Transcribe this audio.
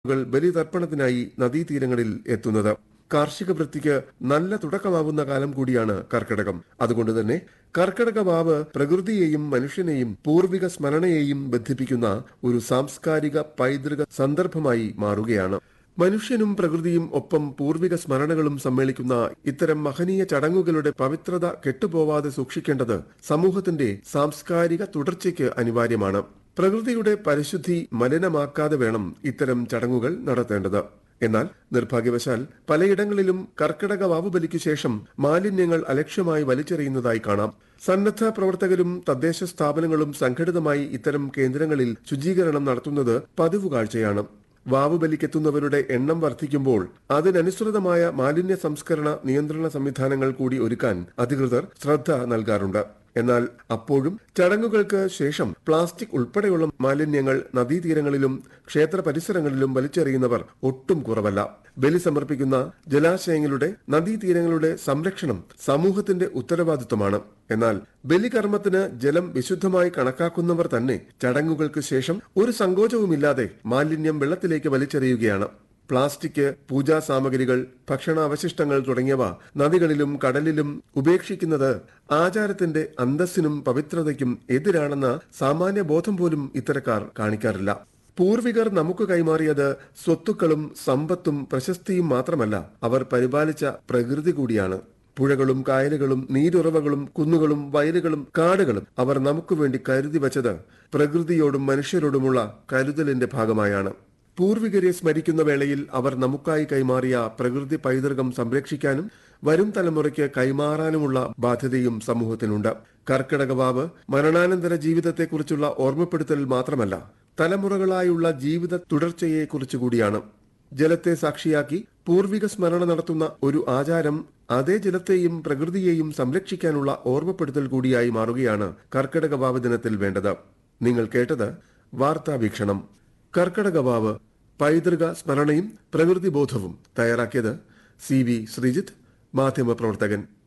കൾ ബലിതർപ്പണത്തിനായി നദീതീരങ്ങളിൽ എത്തുന്നത് കാർഷിക വൃത്തിക്ക് നല്ല തുടക്കമാവുന്ന കാലം കൂടിയാണ് കർക്കിടകം അതുകൊണ്ട് തന്നെ കർക്കിടക വാവ് പ്രകൃതിയെയും മനുഷ്യനെയും പൂർവിക സ്മരണയെയും ബന്ധിപ്പിക്കുന്ന ഒരു സാംസ്കാരിക പൈതൃക സന്ദർഭമായി മാറുകയാണ് മനുഷ്യനും പ്രകൃതിയും ഒപ്പം പൂർവിക സ്മരണകളും സമ്മേളിക്കുന്ന ഇത്തരം മഹനീയ ചടങ്ങുകളുടെ പവിത്രത കെട്ടുപോവാതെ സൂക്ഷിക്കേണ്ടത് സമൂഹത്തിന്റെ സാംസ്കാരിക തുടർച്ചയ്ക്ക് അനിവാര്യമാണ് പ്രകൃതിയുടെ പരിശുദ്ധി മലിനമാക്കാതെ വേണം ഇത്തരം ചടങ്ങുകൾ നടത്തേണ്ടത് എന്നാൽ നിർഭാഗ്യവശാൽ പലയിടങ്ങളിലും കർക്കിടക വാവുബലിക്ക് ശേഷം മാലിന്യങ്ങൾ അലക്ഷ്യമായി വലിച്ചെറിയുന്നതായി കാണാം സന്നദ്ധ പ്രവർത്തകരും തദ്ദേശ സ്ഥാപനങ്ങളും സംഘടിതമായി ഇത്തരം കേന്ദ്രങ്ങളിൽ ശുചീകരണം നടത്തുന്നത് പതിവ് കാഴ്ചയാണ് വാവുബലിക്കെത്തുന്നവരുടെ എണ്ണം വർദ്ധിക്കുമ്പോൾ അതിനനുസൃതമായ മാലിന്യ സംസ്കരണ നിയന്ത്രണ സംവിധാനങ്ങൾ കൂടി ഒരുക്കാൻ അധികൃതർ ശ്രദ്ധ നൽകാറുണ്ട് എന്നാൽ അപ്പോഴും ചടങ്ങുകൾക്ക് ശേഷം പ്ലാസ്റ്റിക് ഉൾപ്പെടെയുള്ള മാലിന്യങ്ങൾ നദീതീരങ്ങളിലും ക്ഷേത്ര പരിസരങ്ങളിലും വലിച്ചെറിയുന്നവർ ഒട്ടും കുറവല്ല ബലി സമർപ്പിക്കുന്ന ജലാശയങ്ങളുടെ നദീതീരങ്ങളുടെ സംരക്ഷണം സമൂഹത്തിന്റെ ഉത്തരവാദിത്വമാണ് എന്നാൽ ബലികർമ്മത്തിന് ജലം വിശുദ്ധമായി കണക്കാക്കുന്നവർ തന്നെ ചടങ്ങുകൾക്ക് ശേഷം ഒരു സങ്കോചവുമില്ലാതെ മാലിന്യം വെള്ളത്തിലേക്ക് വലിച്ചെറിയുകയാണ് പ്ലാസ്റ്റിക് പൂജാ സാമഗ്രികൾ ഭക്ഷണാവശിഷ്ടങ്ങൾ തുടങ്ങിയവ നദികളിലും കടലിലും ഉപേക്ഷിക്കുന്നത് ആചാരത്തിന്റെ അന്തസ്സിനും പവിത്രതയ്ക്കും എതിരാണെന്ന സാമാന്യ ബോധം പോലും ഇത്തരക്കാർ കാണിക്കാറില്ല പൂർവികർ നമുക്ക് കൈമാറിയത് സ്വത്തുക്കളും സമ്പത്തും പ്രശസ്തിയും മാത്രമല്ല അവർ പരിപാലിച്ച പ്രകൃതി കൂടിയാണ് പുഴകളും കായലുകളും നീരുറവകളും കുന്നുകളും വയലുകളും കാടുകളും അവർ നമുക്ക് വേണ്ടി കരുതി വച്ചത് പ്രകൃതിയോടും മനുഷ്യരോടുമുള്ള കരുതലിന്റെ ഭാഗമായാണ് പൂർവികരെ സ്മരിക്കുന്ന വേളയിൽ അവർ നമുക്കായി കൈമാറിയ പ്രകൃതി പൈതൃകം സംരക്ഷിക്കാനും വരും തലമുറയ്ക്ക് കൈമാറാനുമുള്ള ബാധ്യതയും സമൂഹത്തിനുണ്ട് കർക്കിടകവാവ് മരണാനന്തര ജീവിതത്തെക്കുറിച്ചുള്ള ഓർമ്മപ്പെടുത്തൽ മാത്രമല്ല തലമുറകളായുള്ള ജീവിത തുടർച്ചയെക്കുറിച്ചു കൂടിയാണ് ജലത്തെ സാക്ഷിയാക്കി പൂർവിക സ്മരണ നടത്തുന്ന ഒരു ആചാരം അതേ ജലത്തെയും പ്രകൃതിയെയും സംരക്ഷിക്കാനുള്ള ഓർമ്മപ്പെടുത്തൽ കൂടിയായി മാറുകയാണ് കർക്കിടകവാവ് ദിനത്തിൽ വേണ്ടത് നിങ്ങൾ കേട്ടത് വാർത്താവീക്ഷണം കർക്കടകവാവ് പൈതൃക സ്മരണയും പ്രകൃതിബോധവും തയ്യാറാക്കിയത് സി വി ശ്രീജിത്ത് മാധ്യമപ്രവർത്തകൻ